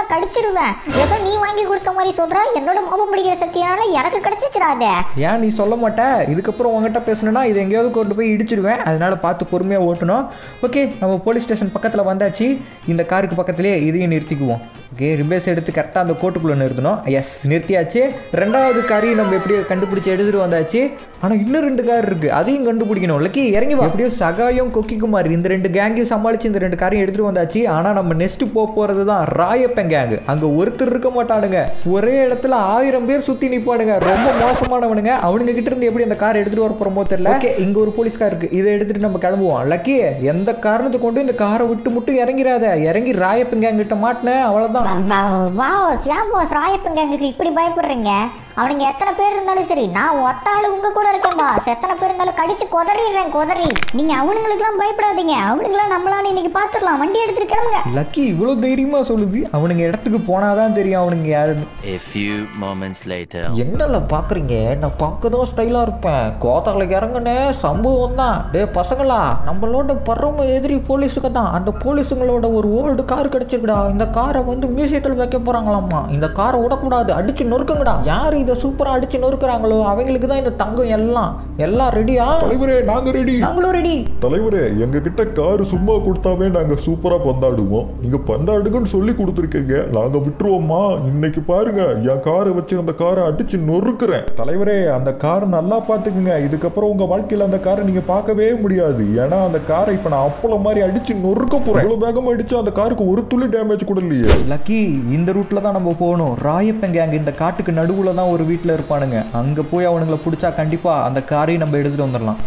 கடிச்சிருவேன் ஏதோ நீ வாங்கி கொடுத்த மாதிரி சொல்ற என்னோட மோப்பம் பிடிக்கிற சக்தியால எனக்கு கிடைச்சிச்சிடாத ஏன் நீ சொல்ல மாட்ட இதுக்கப்புறம் உங்ககிட்ட பேசணும்னா இது எங்கேயாவது கொண்டு போய் இடிச்சிடுவேன் அதனால பார்த்து பொறுமையாக ஓட்டணும் ஓகே நம்ம போலீஸ் ஸ்டேஷன் பக்கத்தில் வந்தாச்சு இந்த காருக்கு பக்கத்துலேயே இதையும் நிறுத்திக்குவோம் ஓகே ரிபேஸ் எடுத்து கரெக்டாக அந்த கோட்டுக்குள்ளே நிறுத்தணும் எஸ் நிறுத்தியாச்சு ரெண்டாவது காரையும் நம்ம எப்படியோ கண்டுபிடிச்சி எடுத்துகிட்டு வந்தாச்சு ஆனால் இன்னும் ரெண்டு கார் இருக்குது அதையும் கண்டுபிடிக்கணும் லக்கி இறங்கி வா எப்படியோ சகாயம் கொக்கி குமார் இந்த ரெண்டு கேங்கையும் சமாளித்து இந்த ரெண்டு காரையும் எடுத்துகிட்டு வந்தாச்சு ஆனால் நம்ம நெக்ஸ்ட்டு போக போகிறது தான் ராயப்பன் கேங்கு அங்கே ஒருத்தர் இருக்க மாட்டானுங்க ஒரே இடத்துல ஆயிரம் பேர் சுற்றி நிற்பானுங்க ரொம்ப மோசமானவனுங்க அவனுங்க கிட்ட இருந்து எப்படி அந்த கார் எடுத்துகிட்டு வர போகிறோமோ தெரியல ஓகே இங்கே ஒரு போலீஸ் கார் இருக்குது இதை எடுத்துகிட்டு நம்ம கிளம்புவோம் லக்கி எந்த காரணத்தை கொண்டு இந்த காரை விட்டு மட்டும் இறங்கிறாத இறங்கி ராயப்பன் கேங் கிட்ட மாட்டினேன் அவ்வளோதான் வா சியாம் பாஸ் ராயப்பங்க எங்களுக்கு இப்படி பயப்படுறீங்க அவனுங்க எத்தனை பேர் இருந்தாலும் சரி நான் ஒத்த ஆளு உங்க கூட இருக்கேன் பாஸ் எத்தனை பேர் இருந்தாலும் கடிச்சு கொதறிடுறேன் கொதறி நீங்க அவனுங்களுக்குலாம் பயப்படாதீங்க அவனுங்களாம் நம்மளால இன்னைக்கு பார்த்துக்கலாம் வண்டி எடுத்துட்டு கிளம்புங்க லக்கி இவ்வளோ தைரியமாக சொல்லுது அவனுங்க இடத்துக்கு போனாதான் தெரியும் அவனுங்க யாருன்னு A few moments later. என்னல பார்க்குறீங்க நான் பார்க்க தான் ஸ்டைலாக இருப்பேன் கோத்தாவில் இறங்குனே சம்பவம் தான் டே பசங்களா நம்மளோட பரம எதிரி போலீஸுக்கு தான் அந்த போலீஸுங்களோட ஒரு ஓல்டு கார் கிடச்சிருக்குடா இந்த காரை வந்து மியூசியத்தில் வைக்க போகிறாங்களாம்மா இந்த காரை விடக்கூடாது அடிச்சு நொறுக்குங்கடா யார் இதை சூப்பராக அடிச்சு நொறுக்குறாங்களோ அவங்களுக்கு தான் இந்த தங்கம் எல்லாம் எல்லாம் ரெடியா தலைவரே நாங்க ரெடி நாங்களும் ரெடி தலைவரே எங்க கிட்ட கார் சும்மா கொடுத்தாவே நாங்க சூப்பரா பந்தாடுவோம் நீங்க பந்தாடுங்கன்னு சொல்லி கொடுத்துருக்கீங்க நாங்க விட்டுருவோமா இன்னைக்கு பாருங்க என் காரை வச்சு அந்த காரை அடிச்சு நொறுக்குறேன் தலைவரே அந்த காரை நல்லா பாத்துக்குங்க இதுக்கப்புறம் உங்க வாழ்க்கையில அந்த காரை நீங்க பார்க்கவே முடியாது ஏன்னா அந்த காரை இப்ப நான் அப்பளம் மாதிரி அடிச்சு நொறுக்க போறேன் இவ்வளவு வேகமா அடிச்சு அந்த காருக்கு ஒரு துளி டேமேஜ் கூட இல்லையே லக்கி இந்த ரூட்ல தான் நம்ம போகணும் ராயப்பன் கேங் இந்த காட்டுக்கு நடுவுல தான் ஒரு வீட்டில் இருப்பானுங்க அங்கே போய் அவனுங்களை பிடிச்சா கண்டிப்பா அந்த காரையும் நம்ம எடுத்துட்டு வந்துடலாம்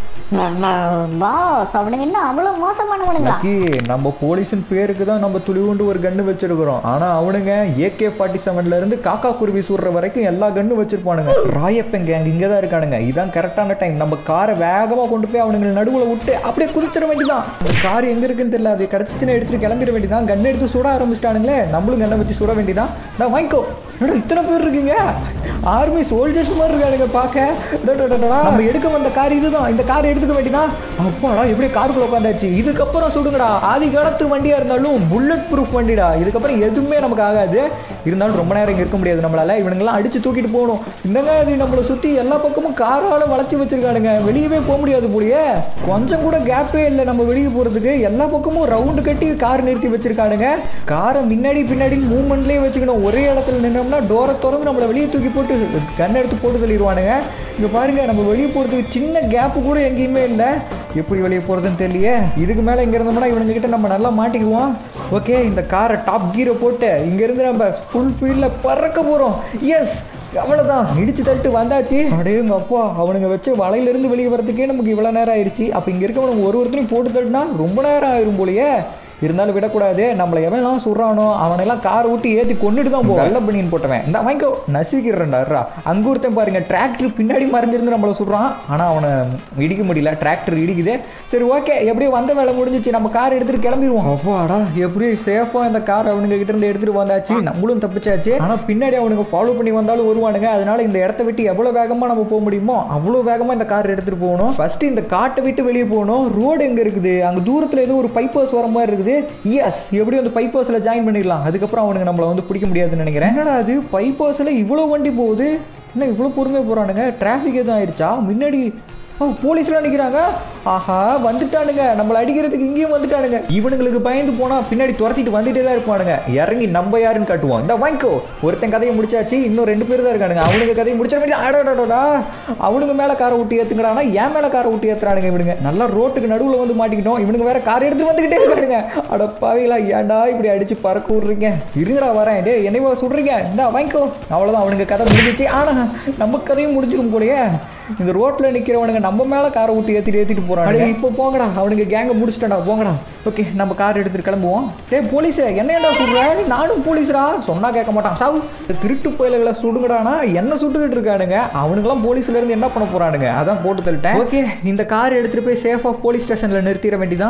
பாஸ் அவனுங்க என்ன அவ்வளவு மோசமானவனுங்களா லக்கி நம்ம போலீஸின் பேருக்கு தான் நம்ம துளிவுண்டு ஒரு கன்று வச்சிருக்கிறோம் ஆனா அவனுங்க ஏகே ஃபார்ட்டி செவன்ல இருந்து காக்கா குருவி சுடுற வரைக்கும் எல்லா கன்னும் வச்சிருப்பானுங்க ராயப்பன் கேங் இங்கே தான் இருக்கானுங்க இதான் கரெக்டான டைம் நம்ம காரை வேகமா கொண்டு போய் அவனுங்க நடுவுல விட்டு அப்படியே குதிச்சிட வேண்டியதான் அந்த கார் எங்க இருக்குன்னு தெரியல அது கிடைச்சிச்சுன்னா எடுத்துட்டு கிளம்பிட வேண்டியதான் கன் எடுத்து சுட ஆரம்பிச்சிட்டானுங்களே நம்மளும் கண்ணை வச்சு சுட வேண்டியதான் நான் வாங்கிக்கோ என்னடா இத்தனை பேர் இருக்கீங்க ஆர்மி சோல்ஜர்ஸ் மாதிரி இருக்கானுங்க பார்க்க டா, டா, டா, டா. நம்ம எடுக்க வந்த கார் இதுதான் இந்த கார் எடுத்துக்க வேண்டியதான் அப்பாடா எப்படி காருக்குள்ள உட்காந்தாச்சு இதுக்கப்புறம் சுடுங்கடா ஆதி காலத்து வண்டியா இருந்தாலும் புல்லட் ப்ரூஃப் வண்டிடா இதுக்கப்புறம் எதுவுமே நமக்கு ஆகாது இருந்தாலும் ரொம்ப நேரம் இங்க இருக்க முடியாது நம்மளால இவனுங்கெல்லாம் அடிச்சு தூக்கிட்டு போகணும் என்னங்க இது நம்மளை சுத்தி எல்லா பக்கமும் காரால வளைச்சு வச்சிருக்கானுங்க வெளியவே போக முடியாது போலியே கொஞ்சம் கூட கேப்பே இல்லை நம்ம வெளியே போறதுக்கு எல்லா பக்கமும் ரவுண்டு கட்டி கார் நிறுத்தி வச்சிருக்கானுங்க காரை முன்னாடி பின்னாடி மூவ்மெண்ட்லேயே வச்சுக்கணும் ஒரே இடத்துல நின்னோம்னா டோரை திறந்து நம்மளை வெளியே தூக்கி போட்டு கன் எடுத்து போட்டு தள்ளிடுவானுங்க இங்கே பாருங்க நம்ம வெளியே போகிறதுக்கு சின்ன கேப்பு கூட எங்கேயுமே இல்லை எப்படி வெளியே போகிறதுன்னு தெரியலையே இதுக்கு மேலே இங்கே இருந்தோம்னா இவனுங்க கிட்ட நம்ம நல்லா மாட்டிக்குவோம் ஓகே இந்த காரை டாப் கீரை போட்டு இங்கேருந்து நம்ம ஃபுல் ஃபீல்டில் பறக்க போகிறோம் எஸ் அவ்வளோதான் இடிச்சு தட்டு வந்தாச்சு அடேங்க அப்பா அவனுங்க வச்சு வலையிலிருந்து வெளியே வரதுக்கே நமக்கு இவ்வளோ நேரம் ஆயிடுச்சு அப்போ இங்கே இருக்கவனுங்க ஒரு ஒருத்தனையும் போட்டு தட்டுனா ரொம்ப நேரம் ஆயிரும் போலயே இருந்தாலும் விடக்கூடாது நம்மளை எவன்லாம் சுடுறானோ அவனெல்லாம் கார் விட்டு ஏற்றி கொண்டுட்டு தான் போவோம் வெள்ள பனியன் போட்டவன் இந்த வாங்கிக்கோ நசிக்கிறேன்டா அங்கே ஒருத்தன் பாருங்க டிராக்டர் பின்னாடி மறைஞ்சிருந்து நம்மளை சுடுறான் ஆனால் அவனை இடிக்க முடியல டிராக்டர் இடிக்குது சரி ஓகே எப்படியோ வந்த வேலை முடிஞ்சிச்சு நம்ம கார் எடுத்துட்டு கிளம்பிடுவோம் அப்பாடா எப்படி சேஃபாக இந்த கார் அவனுங்க கிட்ட இருந்து எடுத்துட்டு வந்தாச்சு நம்மளும் தப்பிச்சாச்சு ஆனால் பின்னாடி அவனுங்க ஃபாலோ பண்ணி வந்தாலும் வருவானுங்க அதனால இந்த இடத்த விட்டு எவ்வளோ வேகமாக நம்ம போக முடியுமோ அவ்வளோ வேகமாக இந்த கார் எடுத்துட்டு போகணும் ஃபர்ஸ்ட் இந்த காட்டை விட்டு வெளியே போகணும் ரோடு எங்கே இருக்குது அங்கே தூரத்தில் ஏதோ ஒரு பைப்பர்ஸ் வர மாதிரி இருக்குது எஸ் எப்படியும் அந்த பைப்பர்ஸில் ஜாயின் பண்ணிடலாம் அதுக்கப்புறம் அவனுங்க நம்மளை வந்து பிடிக்க முடியாதுன்னு நினைக்கிறேன் என்னடா அது பைப்பர்ஸில் இவ்வளோ வண்டி போகுது என்ன இவ்வளோ பொறுமையாக போகிறானுங்க டிராஃபிக் எதுவும் ஆயிடுச்சா முன்னாடி ஓ போலீஸ்லாம் நிற்கிறாங்க ஆஹா வந்துட்டானுங்க நம்மளை அடிக்கிறதுக்கு இங்கேயும் வந்துட்டானுங்க இவனுங்களுக்கு பயந்து போனால் பின்னாடி துரத்திட்டு வந்துட்டே தான் இருப்பானுங்க இறங்கி நம்ம யாருன்னு காட்டுவோம் இந்த வாங்கிக்கோ ஒருத்தன் கதையை முடிச்சாச்சு இன்னும் ரெண்டு பேர் தான் இருக்கானுங்க அவனுங்க கதையை முடிச்ச மாதிரி அடடடா அவனுங்க மேலே காரை விட்டு ஏற்றுங்கடானா என் மேலே காரை விட்டு ஏற்றுறானுங்க இவனுங்க நல்லா ரோட்டுக்கு நடுவில் வந்து மாட்டிக்கிட்டோம் இவனுங்க வேற கார் எடுத்துட்டு வந்துக்கிட்டே இருக்கானுங்க அட பாவிகளா ஏன்டா இப்படி அடிச்சு பறக்க விட்றீங்க இருங்கடா வரேன் டே என்னைவா சொல்கிறீங்க இந்த வாங்கிக்கோ அவ்வளோதான் அவனுங்க கதை முடிஞ்சிச்சு ஆனால் நம்ம கதையும் முடிஞ்சிடும் போலயே இந்த ரோட்டில் நிற்கிறவனுங்க நம்ம மேலே காரை விட்டு ஏற்றிட்டு ஏற்றிட்டு போகிறாங்க இப்போ போங்கடா அவனுங்க கேங்கை முடிச்சிட்டடா போங்கடா ஓகே நம்ம கார் எடுத்துட்டு கிளம்புவோம் டேய் போலீஸே என்னடா சொல்ற நானும் போலீஸ்ரா சொன்னா கேட்க மாட்டான் சாவு இந்த திருட்டு பயல்களை சுடுங்கடானா என்ன சுட்டுக்கிட்டு இருக்கானுங்க அவனுங்களாம் போலீஸ்ல இருந்து என்ன பண்ண போறானுங்க அதான் போட்டு தள்ளிட்டேன் ஓகே இந்த கார் எடுத்துட்டு போய் சேஃபாக போலீஸ் ஸ்டேஷன்ல நிறுத்திட வேண்டியதான்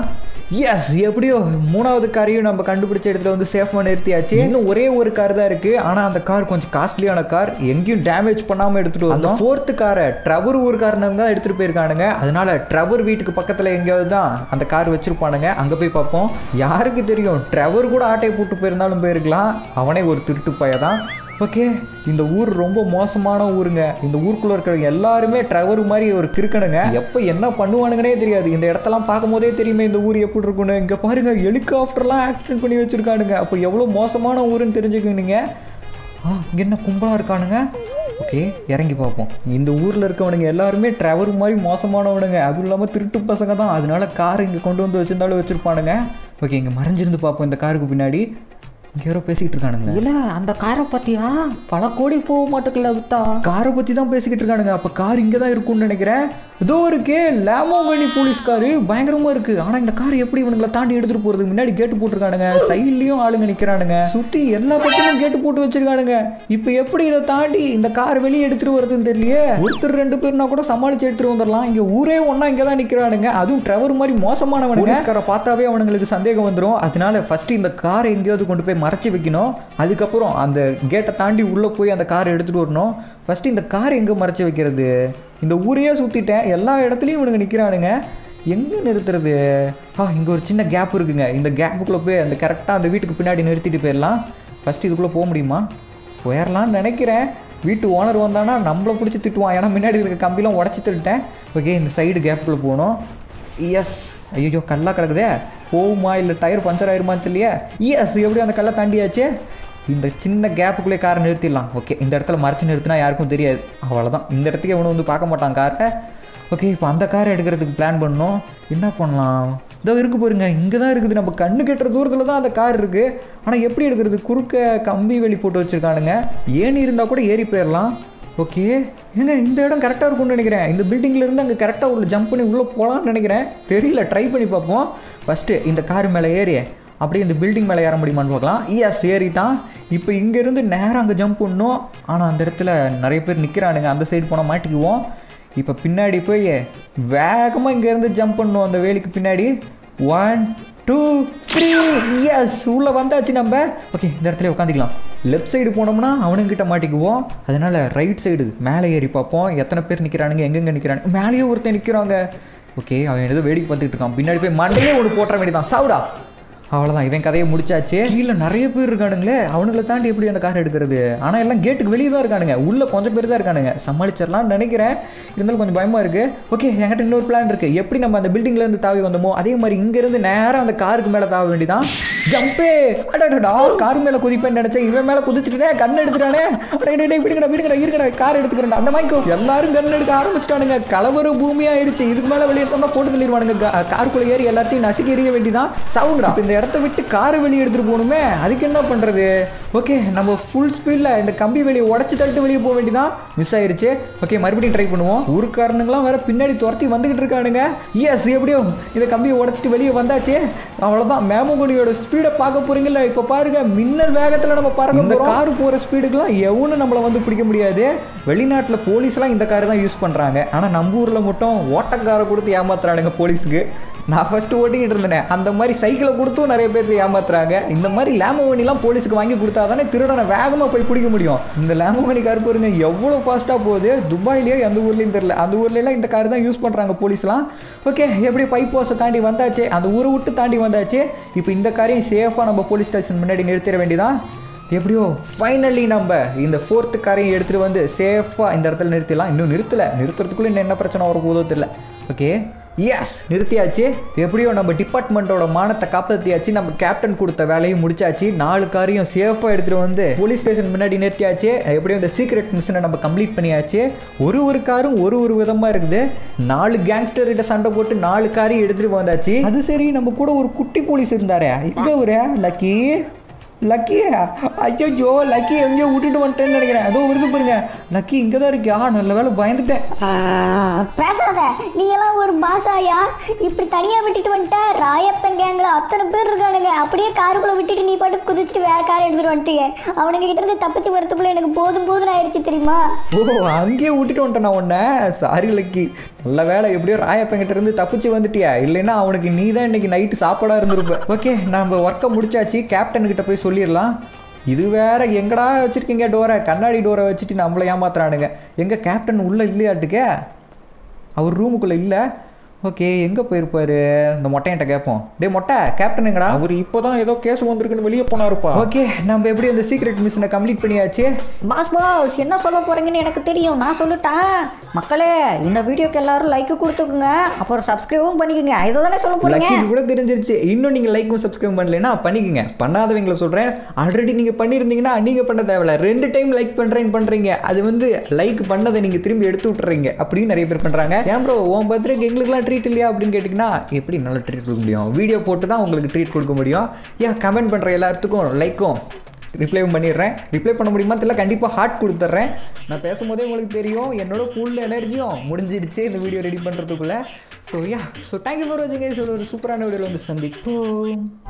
எஸ் எப்படியோ மூணாவது காரையும் நம்ம கண்டுபிடிச்ச இடத்துல வந்து சேஃபாக நிறுத்தியாச்சு இன்னும் ஒரே ஒரு கார் தான் இருக்கு ஆனால் அந்த கார் கொஞ்சம் காஸ்ட்லியான கார் எங்கேயும் டேமேஜ் பண்ணாமல் எடுத்துட்டு வந்தோம் ஃபோர்த்து காரை ட்ரவர் ஒரு காரணம் தான் எடுத்துட்டு போயிருக்கானுங்க அதனால ட்ரவர் வீட்டுக்கு பக்கத்தில் எங்கேயாவது தான் அந்த கார் வச்சிருப்பானுங்க அங்கே போய் பார்ப்போம் யாருக்கு தெரியும் ட்ரவர் கூட ஆட்டையை போட்டு போயிருந்தாலும் போயிருக்கலாம் அவனே ஒரு திருட்டு பைய தான் ஓகே இந்த ஊர் ரொம்ப மோசமான ஊருங்க இந்த ஊருக்குள்ள இருக்கிற எல்லாருமே ட்ரவர் மாதிரி ஒரு கிறுக்கணுங்க எப்போ என்ன பண்ணுவானுங்கன்னே தெரியாது இந்த இடத்தெல்லாம் பார்க்கும்போதே தெரியுமே இந்த ஊர் எப்படி இருக்குன்னு இங்கே பாருங்க ஹெலிகாப்டர்லாம் ஆக்சிடென்ட் பண்ணி வச்சிருக்கானுங்க அப்போ எவ்வளோ மோசமான ஊருன்னு தெரிஞ்சுக்கங்க நீங்க ஆ இங்கே என்ன கும்பலாக இருக்கானுங்க ஓகே இறங்கி பார்ப்போம் இந்த ஊரில் இருக்கவனுங்க எல்லாருமே ட்ரவர் மாதிரி மோசமானவனுங்க அதுவும் இல்லாமல் திருட்டு பசங்க தான் அதனால கார் இங்கே கொண்டு வந்து வச்சிருந்தாலும் வச்சிருப்பானுங்க ஓகே இங்கே மறைஞ்சிருந்து பார்ப்போம் இந்த காருக்கு பின்னாடி இங்கே யாரோ பேசிக்கிட்டு இருக்கானுங்க இல்ல அந்த காரை பத்தியா பல கோடி போக மாட்டேங்கல விட்டா காரை பற்றி தான் பேசிக்கிட்டு இருக்கானுங்க அப்போ கார் இங்கே தான் இருக்கும்னு நினைக்கிறேன் இதோ இருக்கே லேமோங்கனி போலீஸ் காரு பயங்கரமாக இருக்கு ஆனால் இந்த கார் எப்படி இவனுங்களை தாண்டி எடுத்துகிட்டு போகிறதுக்கு முன்னாடி கேட்டு போட்டிருக்கானுங்க சைட்லேயும் ஆளுங்க நிற்கிறானுங்க சுற்றி எல்லா பக்கமும் கேட்டு போட்டு வச்சிருக்கானுங்க இப்போ எப்படி இதை தாண்டி இந்த கார் வெளியே எடுத்துகிட்டு வருதுன்னு தெரியலையே ஒருத்தர் ரெண்டு பேர்னா கூட சமாளிச்சு எடுத்துகிட்டு வந்துடலாம் இங்கே ஊரே ஒன்றா இங்கே தான் நிற்கிறானுங்க அதுவும் ட்ரவர் மாதிரி மோசமானவனுங்க போலீஸ்காரை பார்த்தாவே அவனுங்களுக்கு சந்தேகம் வந்துடும் அதனால ஃபர்ஸ்ட் இந்த காரை எங்கேயாவது கொண்டு போய் மறைச்சி வைக்கணும் அதுக்கப்புறம் அந்த கேட்டை தாண்டி உள்ளே போய் அந்த காரை எடுத்துகிட்டு வரணும் ஃபர்ஸ்ட் இந்த காரை எங்கே மறைச்சி வைக்கிறது இந்த ஊரையே சுற்றிட்டேன் எல்லா இடத்துலையும் இவனுங்க நிற்கிறானுங்க எங்கே நிறுத்துறது ஆ இங்கே ஒரு சின்ன கேப் இருக்குங்க இந்த கேப்புக்குள்ளே போய் அந்த கரெக்டாக அந்த வீட்டுக்கு பின்னாடி நிறுத்திட்டு போயிடலாம் ஃபர்ஸ்ட் இதுக்குள்ளே போக முடியுமா போயிடலாம்னு நினைக்கிறேன் வீட்டு ஓனர் வந்தானா நம்மளை பிடிச்சி திட்டுவான் ஏன்னா முன்னாடி இருக்க கம்பிலாம் உடச்சி திட்டேன் ஓகே இந்த சைடு கேப்புக்குள்ளே போகணும் எஸ் ஐயோ கல்லாக கிடக்குதே போகுமா இல்லை டயர் பஞ்சர் ஆயிருமான்னு தெரியலையே எஸ் எப்படி அந்த கல்லை தாண்டியாச்சு இந்த சின்ன கேப்புக்குள்ளே காரை நிறுத்திடலாம் ஓகே இந்த இடத்துல மறைச்சு நிறுத்தினா யாருக்கும் தெரியாது அவ்வளோதான் இந்த இடத்துக்கு இவனு வந்து பார்க்க மாட்டான் காரை ஓகே இப்போ அந்த காரை எடுக்கிறதுக்கு பிளான் பண்ணோம் என்ன பண்ணலாம் இதோ இருக்கு பாருங்க இங்கே தான் இருக்குது நம்ம கண்ணு கெட்டுற தூரத்தில் தான் அந்த கார் இருக்குது ஆனால் எப்படி எடுக்கிறது குறுக்க கம்பி வெளி போட்டு வச்சுருக்கானுங்க ஏணி இருந்தால் கூட ஏறி போயிடலாம் ஓகே ஏங்க இந்த இடம் கரெக்டாக இருக்கும்னு நினைக்கிறேன் இந்த buildingல இருந்து அங்கே கரெக்டாக உள்ள ஜம்ப் பண்ணி உள்ளே போகலான்னு நினைக்கிறேன் தெரியல ட்ரை பண்ணி பார்ப்போம் ஃபஸ்ட்டு இந்த கார் மேலே ஏறி அப்படியே இந்த பில்டிங் மேலே ஏற முடியுமான்னு பார்க்கலாம் எஸ் ஏறிட்டான் இப்போ இங்கேருந்து நேராக அங்கே ஜம்ப் பண்ணணும் ஆனால் அந்த இடத்துல நிறைய பேர் நிற்கிறானுங்க அந்த சைடு போனால் மாட்டிக்குவோம் இப்போ பின்னாடி போய் வேகமாக இங்கேருந்து ஜம்ப் பண்ணணும் அந்த வேலிக்கு பின்னாடி ஒன் டூ த்ரீ எஸ் உள்ளே வந்தாச்சு நம்ம ஓகே இந்த இடத்துல உட்காந்துக்கலாம் லெஃப்ட் சைடு போனோம்னா அவனுங்கிட்ட மாட்டிக்குவோம் அதனால ரைட் சைடு மேலே ஏறி பார்ப்போம் எத்தனை பேர் நிற்கிறானுங்க எங்கெங்கே நிற்கிறானுங்க மேலேயே ஒருத்தன் நிற்கிறாங்க ஓகே அவன் ஏதோ வேடிக்கை பார்த்துட்டு இருக்கான் பின்னாடி போய் மண்டையே ஒன்று போட்டுற வேண்டியதான் சாவுடா அவ்வளோதான் இவன் கதையை முடிச்சாச்சு கீழே நிறைய பேர் இருக்கானுங்களே அவனுங்களை தாண்டி எப்படி அந்த கார் எடுக்கிறது ஆனால் எல்லாம் கேட்டுக்கு வெளியே தான் இருக்கானுங்க உள்ள கொஞ்சம் பேர் தான் இருக்கானுங்க சமாளிச்சிடலாம்னு நினைக்கிறேன் இருந்தாலும் கொஞ்சம் பயமாக இருக்கு ஓகே என்கிட்ட இன்னொரு பிளான் இருக்கு எப்படி நம்ம அந்த buildingல இருந்து தாவி வந்தோமோ அதே மாதிரி இங்கேருந்து நேராக அந்த காருக்கு மேலே தாவ வேண்டியதான் ஜம்பே அடடா கார் மேலே குதிப்பேன்னு நினைச்சேன் இவன் மேலே குதிச்சுட்டே கண் எடுத்துட்டானே அடே டேய், டேய், விடுங்கடா விடுங்கடா இருக்கடா கார் எடுத்துக்கிறேன் அந்த மாதிரி எல்லாரும் கண் எடுக்க ஆரம்பிச்சிட்டானுங்க கலவர பூமியா ஆயிடுச்சு இதுக்கு மேலே வெளியே எடுத்தோம்னா போட்டு தள்ளிடுவானுங்க கா- காருக்குள்ள ஏறி எல்லாத்தையும் நசுக்கி எறிய வேண்டியதான் சவுண்டா இந்த இடத்த விட்டு காரை வெளியே எடுத்துட்டு போகணுமே அதுக்கு என்ன பண்றது ஓகே நம்ம ஃபுல் ஸ்பீடில் இந்த கம்பி வெளியே உடச்சி தள்ளிட்டு வெளியே போக வேண்டியதான் மிஸ் ஆயிருச்சு ஓகே மறுபடியும் ட்ரை பண்ணுவோம் ஊருக்காரனுங்களாம் வேற பின்னாடி துரத்தி வந்துகிட்டு இருக்கானுங்க எஸ் எப்படியோ இந்த கம்பியை உடச்சிட்டு வெளியே வந்தாச்சு அவ்வளோதான் மேமகுடியோட ஸ்பீடை பார்க்க போறீங்கல்ல இப்போ பாருங்க மின்னல் வேகத்தில் நம்ம பறக்க இந்த கார் போகிற ஸ்பீடுக்குலாம் எவனும் நம்மளை வந்து பிடிக்க முடியாது வெளிநாட்டில் போலீஸ்லாம் இந்த கார் தான் யூஸ் பண்ணுறாங்க ஆனால் நம்ம ஊரில் மட்டும் ஓட்டக்காரை கொடுத்து ஏமாத்துறானுங்க போலீஸுக்கு நான் ஃபர்ஸ்ட் ஓட்டிக்கிட்டு இருந்தேன் அந்த மாதிரி சைக்கிளை கொடுத்தும் நிறைய பேர் ஏமாத்துறாங்க இந்த மாதிரி லேமோவனிலாம் போலீஸுக்கு வாங்கி கொடுத்தா தானே திருடனை வேகமாக போய் பிடிக்க முடியும் இந்த லேமோவனி கார் பாருங்க எவ்வளோ ஃபாஸ்ட்டாக போகுது துபாயிலேயோ எந்த ஊர்லேயும் தெரியல அந்த ஊர்லலாம் இந்த கார் தான் யூஸ் பண்ணுறாங்க போலீஸ்லாம் ஓகே எப்படி பைப் போஸை தாண்டி வந்தாச்சு அந்த ஊரை விட்டு தாண்டி வந்தாச்சு இப்போ இந்த காரையும் சேஃபாக நம்ம போலீஸ் ஸ்டேஷன் முன்னாடி நிறுத்திட வேண்டியதான் எப்படியோ ஃபைனலி நம்ம இந்த ஃபோர்த்து காரையும் எடுத்துகிட்டு வந்து சேஃபாக இந்த இடத்துல நிறுத்திடலாம் இன்னும் நிறுத்தலை நிறுத்துறதுக்குள்ளே இன்னும் என்ன பிரச்சனை வர போதோ தெரியல ஓகே எஸ் நிறுத்தியாச்சு எப்படியோ நம்ம டிபார்ட்மெண்ட்டோட மானத்தை காப்பாற்றியாச்சு நம்ம கேப்டன் கொடுத்த வேலையும் முடிச்சாச்சு நாலு காரையும் சேஃபாக எடுத்துகிட்டு வந்து போலீஸ் ஸ்டேஷன் முன்னாடி நிறுத்தியாச்சு எப்படியோ இந்த சீக்ரெட் மிஷனை நம்ம கம்ப்ளீட் பண்ணியாச்சு ஒரு ஒரு காரும் ஒரு ஒரு விதமாக இருக்குது நாலு கேங்ஸ்டர் கிட்ட சண்டை போட்டு நாலு காரையும் எடுத்துகிட்டு வந்தாச்சு அது சரி நம்ம கூட ஒரு குட்டி போலீஸ் இருந்தாரே இங்கே ஒரு லக்கி லக்கி ஐயோ லக்கி எங்கேயோ விட்டுட்டு வந்துட்டேன்னு நினைக்கிறேன் அதோ விருது பாருங்க லக்கி இங்கே தான் இருக்கியா நல்ல வேலை பயந்துட்டேன் ஆ, பேசாத நீ எல்லாம் ஒரு பாசாயா இப்படி தனியா விட்டுட்டு வந்துட்ட ராயப்பன் கேங்ல அத்தனை பேர் இருக்கானுங்க அப்படியே காருக்குள்ள விட்டுட்டு நீ பாட்டு குதிச்சுட்டு வேற கார் எடுத்துட்டு வந்துட்டீங்க அவனுங்க கிட்ட இருந்து தப்பிச்சு வரதுக்குள்ள எனக்கு போதும் போதும் ஆயிடுச்சு தெரியுமா ஓ அங்கேயே விட்டுட்டு வந்துட்டேன் நான் உன்னை சாரி லக்கி நல்ல வேலை எப்படியோ ராயப்பங்கிட்ட இருந்து தப்பிச்சு வந்துட்டியா இல்லைன்னா அவனுக்கு நீ தான் இன்னைக்கு நைட்டு சாப்பாடாக இருந்திருப்ப ஓகே நம்ம ஒர்க்கை முடிச்சாச்சு கேப்டன் கிட்ட போய் சொல்லிடலாம் இது வேற எங்கடா வச்சிருக்கீங்க டோரை கண்ணாடி டோரை வச்சுட்டு நம்மளை ஏமாத்துறானுங்க எங்க கேப்டன் உள்ள இல்லையாட்டுக்க அவர் ரூமுக்குள்ள இல்லை ஓகே எங்கே போயிருப்பாரு இந்த மொட்டையன்ட்ட கேட்போம் டேய் மொட்டை கேப்டன் எங்கடா அவர் இப்போதான் ஏதோ கேஸ் வந்திருக்குன்னு வெளியே போனாருப்பா ஓகே நம்ம எப்படி அந்த சீக்ரெட் மிஷனை கம்ப்ளீட் பண்ணியாச்சு பாஸ் பாஸ் என்ன சொல்ல போறீங்கன்னு எனக்கு தெரியும் நான் சொல்லிட்டேன் மக்களே இந்த வீடியோக்கு எல்லாரும் லைக் கொடுத்துக்குங்க அப்புறம் சப்ஸ்கிரைபும் பண்ணிக்கோங்க இதை தானே சொல்ல போறீங்க லக்கிக்கு கூட தெரிஞ்சிருச்சு இன்னும் நீங்கள் லைக்கும் சப்ஸ்கிரைப் பண்ணலைன்னா பண்ணிக்கங்க பண்ணாதவங்கள சொல்கிறேன் ஆல்ரெடி நீங்கள் பண்ணியிருந்தீங்கன்னா நீங்கள் பண்ண தேவையில்ல ரெண்டு டைம் லைக் பண்ணுறேன்னு பண்ணுறீங்க அது வந்து லைக் பண்ணதை நீங்கள் திரும்பி எடுத்து விட்டுறீங்க அப்படின்னு நிறைய பேர் பண்ணுறாங்க ஏன் ப்ரோ உன் பர்த்டேக்கு எங்களுக்குலாம் ட்ரீட் இல்லையா அப்படின்னு கேட்டிங்கன்னா எப்படி நல்ல ட்ரீட் கொடுக்க முடியும் வீடியோ போட்டு தான் உங்களுக்கு ட்ரீட் கொடுக்க முடியும் ஏன் கமெண்ட் பண்ணுற எல்லாத்துக்கும் லைக்கும் ரிப்ளைவும் பண்ணிடுறேன் ரிப்ளை பண்ண முடியுமா தெரியல கண்டிப்பாக ஹார்ட் கொடுத்துட்றேன் நான் பேசும்போதே உங்களுக்கு தெரியும் என்னோட ஃபுல் எனர்ஜியும் முடிஞ்சிடுச்சு இந்த வீடியோ ரெடி பண்ணுறதுக்குள்ளே so yeah so thank you for வாட்சிங் ஒரு சூப்பரான வீடியோவில் வந்து சந்திப்போம்